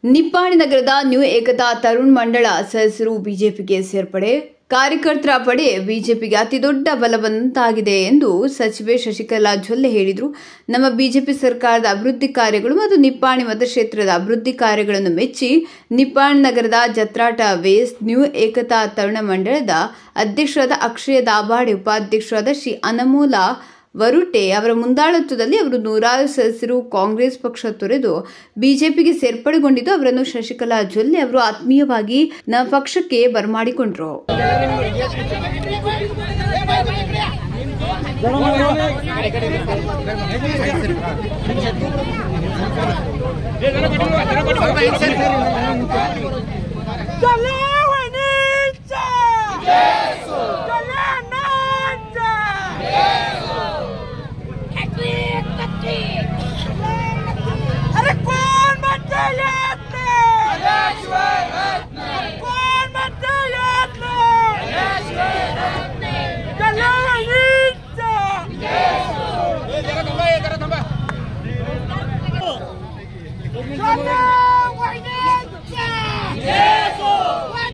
ನಿಪ್ಪಾಣಿ ನಗರದ ನ್ಯೂ ಏಕತಾ ತರುಣ್ ಮಂಡಳ ಸದಸ್ಯರು ಬಿಜೆಪಿಗೆ ಸೇರ್ಪಡೆ ಕಾರ್ಯಕರ್ತರ ಪಡೆ ಬಿಜೆಪಿಗೆ ಅತಿ ದೊಡ್ಡ ಬಲವಂತಾಗಿದೆ ಎಂದು ಸಚಿವೆ ಶಶಿಕಲಾ ಜೊಲ್ಲೆ ಹೇಳಿದರು ನಮ್ಮ ಬಿಜೆಪಿ ಸರ್ಕಾರದ ಅಭಿವೃದ್ಧಿ ಕಾರ್ಯಗಳು ಮತ್ತು ನಿಪ್ಪಾಣಿ ಮತಕ್ಷೇತ್ರದ ಅಭಿವೃದ್ಧಿ ಕಾರ್ಯಗಳನ್ನು ಮೆಚ್ಚಿ ನಿಪ್ಪಾಣಿ ನಗರದ ಜತ್ರಾಟ ವೇಸ್ ನ್ಯೂ ಏಕತಾ ತರುಣ ಮಂಡಳದ ಅಧ್ಯಕ್ಷರಾದ ಅಕ್ಷಯ ದಾಭಾಡೆ ಉಪಾಧ್ಯಕ್ಷರಾದ ಶ್ರೀ ಅನಮೋಲ ವರುಟೆ ಅವರ ಮುಂದಾಳತ್ವದಲ್ಲಿ ಅವರು ನೂರಾರು ಸದಸ್ಯರು ಕಾಂಗ್ರೆಸ್ ಪಕ್ಷ ತೊರೆದು ಬಿಜೆಪಿಗೆ ಸೇರ್ಪಡೆಗೊಂಡಿದ್ದು ಅವರನ್ನು ಶಶಿಕಲಾ ಜೊಲ್ಲೆ ಅವರು ಆತ್ಮೀಯವಾಗಿ ನಮ್ಮ ಪಕ್ಷಕ್ಕೆ ಬರಮಾಡಿಕೊಂಡ್ರು Galera, Jesus! Galera, अरे कोण म्हणते येत नाही कोण म्हणते येत नाही galera, Jesus!